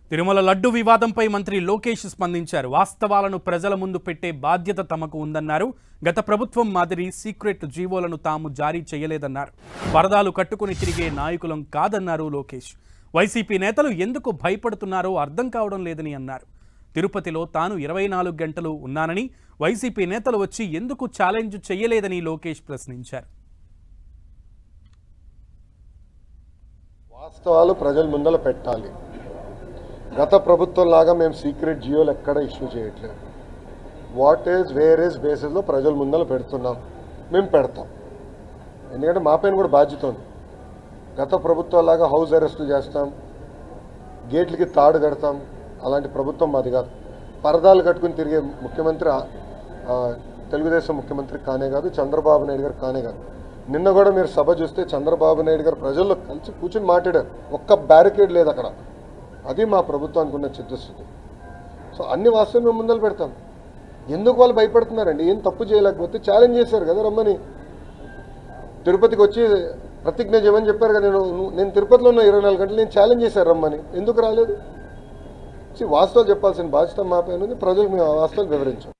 తిరుమల లడ్డు వివాదంపై మంత్రి లోకేష్ స్పందించారు వాస్తవాలను ప్రజల ముందు పెట్టే బాధ్యత తమకు ఉందన్నారు గత ప్రభుత్వం మాదిరి సీక్రెట్ జీవోలను తాము జారీ చేయలేదన్నారు పరదాలు కట్టుకుని తిరిగే నాయకులం కాదన్నారు లోకేష్ వైసీపీ నేతలు ఎందుకు భయపడుతున్నారో అర్థం కావడం లేదని అన్నారు తిరుపతిలో తాను ఇరవై నాలుగు గంటలు ఉన్నానని వైసీపీ నేతలు వచ్చి ఎందుకు ఛాలెంజ్ చేయలేదని లోకేష్ ప్రశ్నించారు వాస్తవాలు ప్రజల ముందల పెట్టాలి గత ప్రభుత్వం లాగా మేము సీక్రెట్ జియోలు ఎక్కడ ఇష్యూ చేయట్లేదు వాట్ ఈజ్ వేర్ ఈజ్ బేసిస్లో ప్రజల ముందల పెడుతున్నాం మేము పెడతాం ఎందుకంటే మా పైన కూడా బాధ్యత ఉంది గత ప్రభుత్వం లాగా హౌస్ అరెస్టులు చేస్తాం గేట్లకి తాడు కడతాం అలాంటి ప్రభుత్వం మాది కాదు పరదాలు కట్టుకుని తిరిగే ముఖ్యమంత్రి ఆ- ఆ, తెలుగుదేశం ముఖ్యమంత్రి కానే కాదు చంద్రబాబు నాయుడు గారు కానే కాదు నిన్న కూడా మీరు సభ చూస్తే చంద్రబాబు నాయుడు గారు ప్రజల్లో కలిసి కూర్చుని మాట్లాడారు ఒక్క బ్యారికేడ్ లేదు అక్కడ అది మా ప్రభుత్వానికి ఉన్న చిత్తశుద్ధి సో అన్ని వాస్తవం మేము ముందలు పెడతాం ఎందుకు వాళ్ళు భయపడుతున్నారండి ఏం తప్పు చేయలేకపోతే ఛాలెంజ్ చేశారు కదా రమ్మని తిరుపతికి వచ్చి ప్రతిజ్ఞ చేయమని చెప్పారు కదా నేను నువ్వు- నేను తిరుపతిలో ఉన్న ఇరవై నాలుగు గంటలు నేను ఛాలెంజ్ చేశారు రమ్మని ఎందుకు రాలేదు See, వాస్తవాలు చెప్పాల్సిన బాధ్యత మా పైన ఉంది ప్రజలకు మేము ఆ వాస్తవాలు వివరించాం